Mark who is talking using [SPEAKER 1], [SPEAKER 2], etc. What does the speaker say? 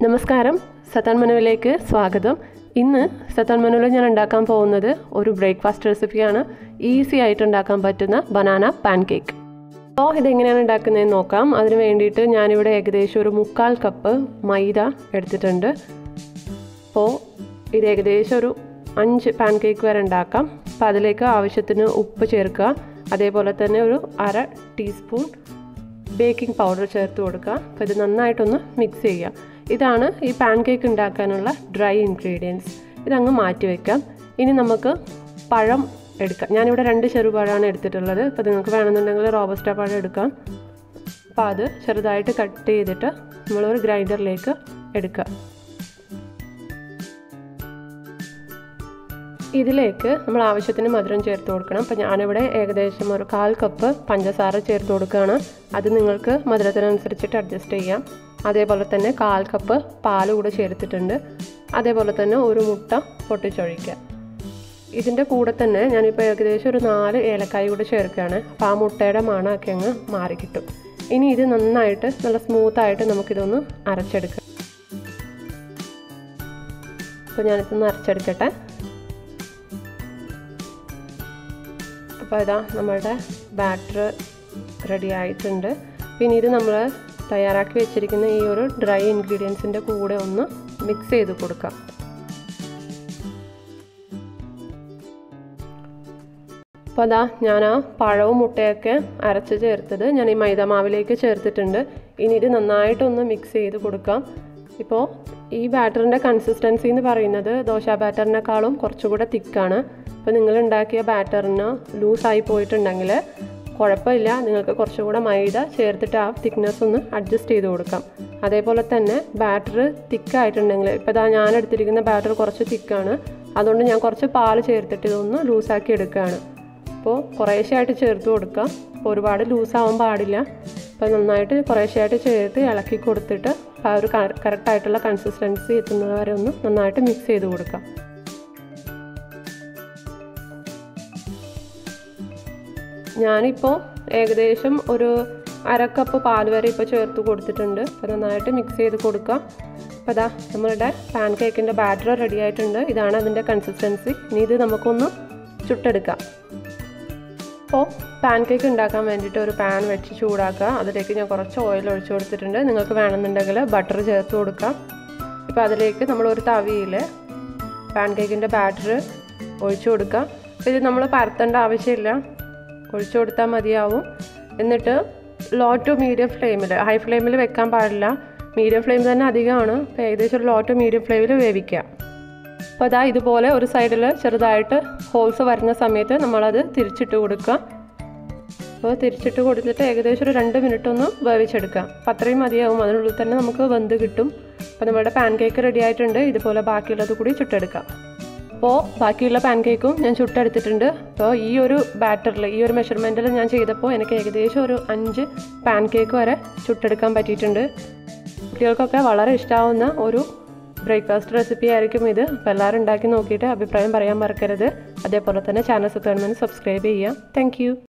[SPEAKER 1] നമസ്കാരം സത്താൻ മനുവിലേക്ക് സ്വാഗതം ഇന്ന് സത്താൻ മനുവിൽ ഞാൻ ഉണ്ടാക്കാൻ പോകുന്നത് ഒരു ബ്രേക്ക്ഫാസ്റ്റ് റെസിപ്പിയാണ് ഈസി ആയിട്ട് ഉണ്ടാക്കാൻ പറ്റുന്ന ബനാന പാൻ കേക്ക് അപ്പോൾ ഇതെങ്ങനെയാണ് ഉണ്ടാക്കുന്നതെന്ന് നോക്കാം അതിന് വേണ്ടിയിട്ട് ഞാനിവിടെ ഏകദേശം ഒരു മുക്കാൽ കപ്പ് മൈദ എടുത്തിട്ടുണ്ട് അപ്പോൾ ഇത് ഏകദേശം ഒരു അഞ്ച് പാൻ കേക്ക് വരെ ഉണ്ടാക്കാം അപ്പോൾ അതിലേക്ക് ആവശ്യത്തിന് ഉപ്പ് ചേർക്കുക അതേപോലെ തന്നെ ഒരു അര ടീസ്പൂൺ ബേക്കിംഗ് പൗഡർ ചേർത്ത് കൊടുക്കുക അപ്പോൾ ഇത് നന്നായിട്ടൊന്ന് മിക്സ് ചെയ്യുക ഇതാണ് ഈ പാൻ കേക്ക് ഉണ്ടാക്കാനുള്ള ഡ്രൈ ഇൻഗ്രീഡിയൻസ് ഇതങ്ങ് മാറ്റി വെക്കാം ഇനി നമുക്ക് പഴം എടുക്കാം ഞാനിവിടെ രണ്ട് ചെറുപഴമാണ് എടുത്തിട്ടുള്ളത് അപ്പോൾ നിങ്ങൾക്ക് വേണമെന്നുണ്ടെങ്കിൽ റോബസ്റ്റ പഴം എടുക്കാം അപ്പോൾ അത് ചെറുതായിട്ട് കട്ട് ചെയ്തിട്ട് നമ്മളൊരു ഗ്രൈൻഡറിലേക്ക് എടുക്കുക ഇതിലേക്ക് നമ്മൾ ആവശ്യത്തിന് മധുരം ചേർത്ത് കൊടുക്കണം അപ്പോൾ ഞാനിവിടെ ഏകദേശം ഒരു കാൽ കപ്പ് പഞ്ചസാര ചേർത്ത് കൊടുക്കുകയാണ് അത് നിങ്ങൾക്ക് മധുരത്തിനനുസരിച്ചിട്ട് അഡ്ജസ്റ്റ് ചെയ്യാം അതേപോലെ തന്നെ കാൽ കപ്പ് പാൽ കൂടെ ചേർത്തിട്ടുണ്ട് അതേപോലെ തന്നെ ഒരു മുട്ട പൊട്ടിച്ചൊഴിക്കുക ഇതിൻ്റെ കൂടെ തന്നെ ഞാനിപ്പോൾ ഏകദേശം ഒരു നാല് ഏലക്കായ കൂടെ ചേർക്കുകയാണ് അപ്പോൾ ആ മുട്ടയുടെ മണമൊക്കെ അങ്ങ് മാറി കിട്ടും ഇനി ഇത് നന്നായിട്ട് നല്ല സ്മൂത്തായിട്ട് നമുക്കിതൊന്ന് അരച്ചെടുക്കാം അപ്പോൾ ഞാനിതൊന്ന് അരച്ചെടുക്കട്ടെ അപ്പോൾ ഇതാ നമ്മളുടെ ബാറ്റർ റെഡി ആയിട്ടുണ്ട് പിന്നെ ഇത് നമ്മൾ തയ്യാറാക്കി വെച്ചിരിക്കുന്ന ഈ ഒരു ഡ്രൈ ഇൻഗ്രീഡിയൻസിൻ്റെ കൂടെ ഒന്ന് മിക്സ് ചെയ്ത് കൊടുക്കാം അപ്പോൾ അതാ ഞാൻ ആ പഴവും മുട്ടയൊക്കെ അരച്ച് ചേർത്തത് ഞാൻ ഈ മൈദാമാവിലേക്ക് ചേർത്തിട്ടുണ്ട് ഇനി ഇത് നന്നായിട്ടൊന്ന് മിക്സ് ചെയ്ത് കൊടുക്കാം ഇപ്പോൾ ഈ ബാറ്ററിൻ്റെ കൺസിസ്റ്റൻസി എന്ന് പറയുന്നത് ദോശ ബാറ്ററിനേക്കാളും കുറച്ചുകൂടെ തിക്കാണ് അപ്പോൾ നിങ്ങൾ ഉണ്ടാക്കിയ ബാറ്ററിന് ലൂസായി പോയിട്ടുണ്ടെങ്കിൽ കുഴപ്പമില്ല നിങ്ങൾക്ക് കുറച്ചുകൂടെ മൈദ ചേർത്തിട്ട് ആ തിക്നെസ് ഒന്ന് അഡ്ജസ്റ്റ് ചെയ്ത് കൊടുക്കാം അതേപോലെ തന്നെ ബാറ്റർ തിക്കായിട്ടുണ്ടെങ്കിൽ ഇപ്പോൾ ഇതാ ഞാൻ എടുത്തിരിക്കുന്ന ബാറ്റർ കുറച്ച് തിക്കാണ് അതുകൊണ്ട് ഞാൻ കുറച്ച് പാൽ ചേർത്തിട്ട് ഇതൊന്ന് ലൂസാക്കി എടുക്കുകയാണ് അപ്പോൾ കുറേശ്ശെയായിട്ട് ചേർത്ത് കൊടുക്കാം അപ്പോൾ ഒരുപാട് ലൂസാവാൻ പാടില്ല അപ്പോൾ നന്നായിട്ട് കുറേശ്ശെയായിട്ട് ചേർത്ത് ഇളക്കി കൊടുത്തിട്ട് ആ ഒരു കറക്റ്റായിട്ടുള്ള കൺസിസ്റ്റൻസി എത്തുന്നത് വരെ ഒന്ന് നന്നായിട്ട് മിക്സ് ചെയ്ത് കൊടുക്കാം ഞാനിപ്പോൾ ഏകദേശം ഒരു അരക്കപ്പ് പാൽ വരെ ഇപ്പോൾ ചേർത്ത് കൊടുത്തിട്ടുണ്ട് അപ്പോൾ നന്നായിട്ട് മിക്സ് ചെയ്ത് കൊടുക്കാം അപ്പോൾ അതാ നമ്മളുടെ പാൻ കേക്കിൻ്റെ ബാറ്റർ റെഡി ആയിട്ടുണ്ട് ഇതാണ് അതിൻ്റെ കൺസിസ്റ്റൻസി ഇനി ഇത് നമുക്കൊന്ന് ചുട്ടെടുക്കാം അപ്പോൾ പാൻ കേക്ക് ഉണ്ടാക്കാൻ വേണ്ടിയിട്ട് ഒരു പാൻ വെച്ച് ചൂടാക്കുക അതിലേക്ക് ഞാൻ കുറച്ച് ഓയിൽ ഒഴിച്ചു കൊടുത്തിട്ടുണ്ട് നിങ്ങൾക്ക് വേണമെന്നുണ്ടെങ്കിൽ ബട്ടർ ചേർത്ത് കൊടുക്കാം ഇപ്പോൾ അതിലേക്ക് നമ്മൾ ഒരു തവിയിൽ പാൻ കേക്കിൻ്റെ ബാറ്റർ ഒഴിച്ചു കൊടുക്കുക ഇത് നമ്മൾ പരത്തേണ്ട ആവശ്യമില്ല ഒഴിച്ചു കൊടുത്താൽ മതിയാവും എന്നിട്ട് ലോ ടു മീഡിയം ഫ്ലെയിമിൽ ഹൈ ഫ്ലെയിമിൽ വെക്കാൻ പാടില്ല മീഡിയം ഫ്ലെയിം തന്നെ അധികമാണ് അപ്പോൾ ഏകദേശം ഒരു ലോ ടു മീഡിയം ഫ്ലെയിമിൽ വേവിക്കുക അപ്പോൾ അതാ ഇതുപോലെ ഒരു സൈഡിൽ ചെറുതായിട്ട് ഹോൾസ് വരുന്ന സമയത്ത് നമ്മളത് തിരിച്ചിട്ട് കൊടുക്കുക അപ്പോൾ തിരിച്ചിട്ട് കൊടുത്തിട്ട് ഏകദേശം ഒരു രണ്ട് മിനിറ്റ് ഒന്ന് വേവിച്ചെടുക്കാം അപ്പോൾ അത്രയും മതിയാവും അതിനുള്ളിൽ തന്നെ നമുക്ക് വെന്ത് കിട്ടും അപ്പോൾ നമ്മുടെ പാൻ കേക്ക് റെഡി ആയിട്ടുണ്ട് ഇതുപോലെ ബാക്കിയുള്ളത് കൂടി ചുട്ടെടുക്കാം അപ്പോൾ ബാക്കിയുള്ള പാൻ കേക്കും ഞാൻ ചുട്ടെടുത്തിട്ടുണ്ട് അപ്പോൾ ഈ ഒരു ബാറ്ററിൽ ഈ ഒരു മെഷർമെൻറ്റിൽ ഞാൻ ചെയ്തപ്പോൾ എനിക്ക് ഏകദേശം ഒരു അഞ്ച് പാൻ കേക്ക് വരെ ചുട്ടെടുക്കാൻ പറ്റിയിട്ടുണ്ട് കുട്ടികൾക്കൊക്കെ വളരെ ഇഷ്ടമാവുന്ന ഒരു ബ്രേക്ക്ഫാസ്റ്റ് റെസിപ്പി ആയിരിക്കും ഇത് അപ്പോൾ എല്ലാവരും ഉണ്ടാക്കി നോക്കിയിട്ട് അഭിപ്രായം പറയാൻ മറക്കരുത് അതേപോലെ തന്നെ ചാനൽ സബ്സ്ക്രൈബ് ചെയ്യാം താങ്ക്